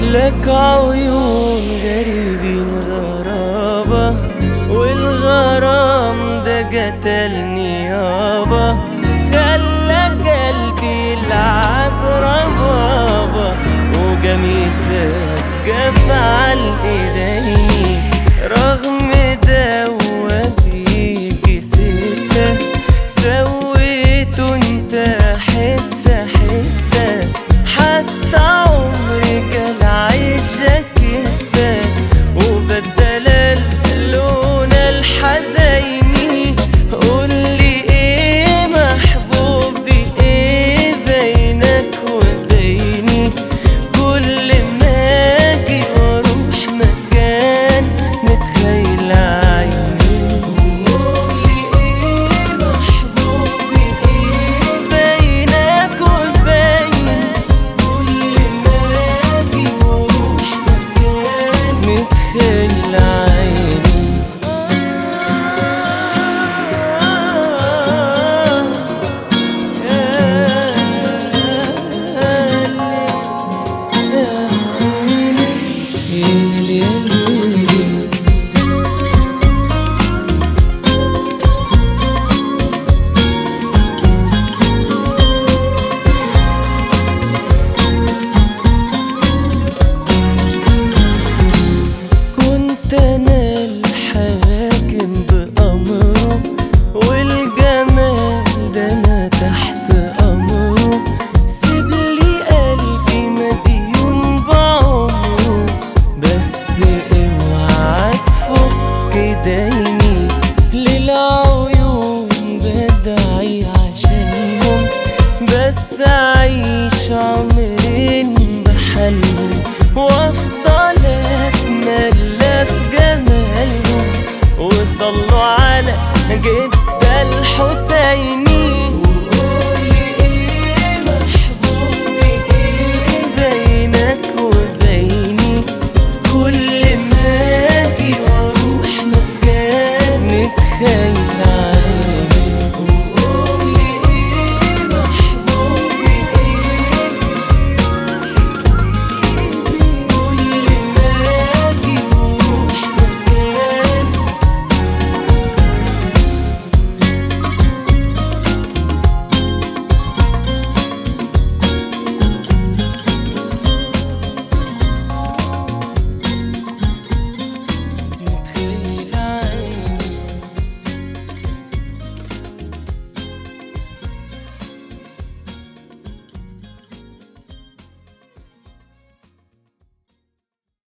لك عيون غريبين غرابة والغرام ده قتلني يابا خلى قلبي يلعب ربابة وقميصك قف على ايديني رغم ده وبيجي ستة سويته انت حتة حتة حتى عمري كان عايشك انت وبدل اللون الحزيني قولي ايه محبوبي ايه بينك وبيني كل ما اجي واروح مكان متخيل عيني قولي ايه محبوبي ايه بينك وبيني كل ما اجي واروح مكان متخيل عيني كنت انا الحاكم بامره والجمال ده انا تحت امره سيبلي قلبي مديون بعمره بس اوعى تفك ديني للعيون بدعي عشانهم بس اعيش عمري